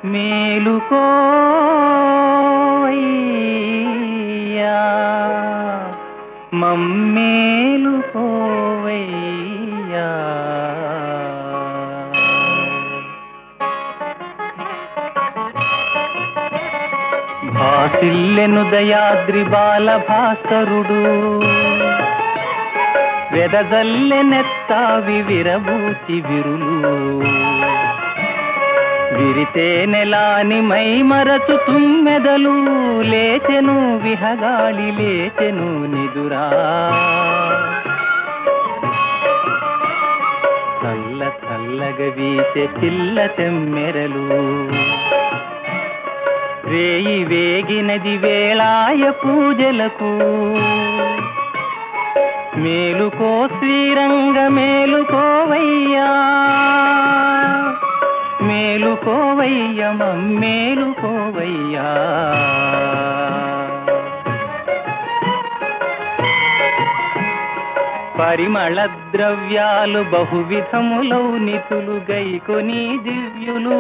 మేలుకోవయ్యా మమ్మేలుకోవయ్యా భాసిల్లెను దయాద్రి బాల భాస్కరుడు వెదజల్లెనెత్తావి విరబూచి విరులు విరితే నెలాని మై మరచు తుమ్మెదలు లేచెను విహగాళి లేచెను నిదురా చల్ల చల్లగ వీసే పిల్ల తెమ్మెరలు రేయి వేగినది వేళాయ పూజలకు మేలుకో శ్రీరంగ మేలుకోవయ్యా మేలుకోవయ్య మేలుకోవయ్యా పరిమళ ద్రవ్యాలు బహువిధములౌ నితులు గైకొని దివ్యులు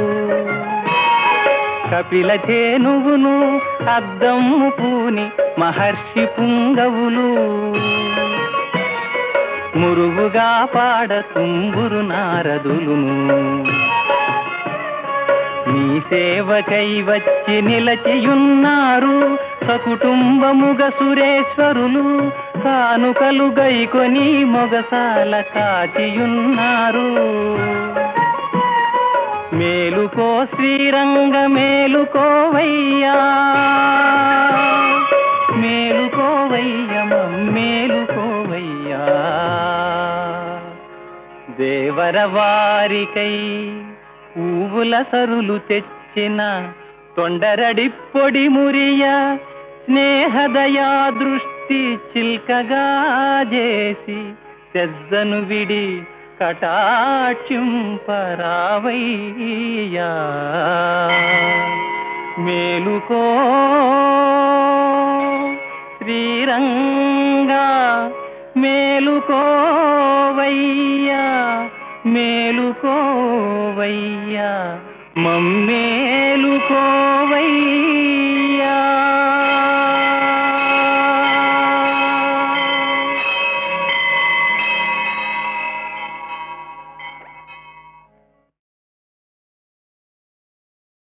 కపిల చేనువును అద్దమ్ము పూని మహర్షి పుంగవులు మురుగుగా పాడ తుంబురు నారదులును మీ సేవకై వచ్చి నిలచియున్నారు సకుటుంబముగ సురేశ్వరులు కానుకలు గైకొని మొగసాల కాచియున్నారు మేలుకో శ్రీరంగ మేలుకోవయ్యా మేలుకోవయ్య మేలుకోవయ్యా దేవర వారికై పూవుల సరులు తెచ్చిన తొండరడి పొడి మురియ స్నేహదయా దృష్టి చిల్కగా చేసి తెజ్జను విడి కటాక్షింపరావయ్యా మేలుకో శ్రీరంగా మేలుకోవయ్యా మేలుకోవయ్యా మమ్మేలుకోవయ్యా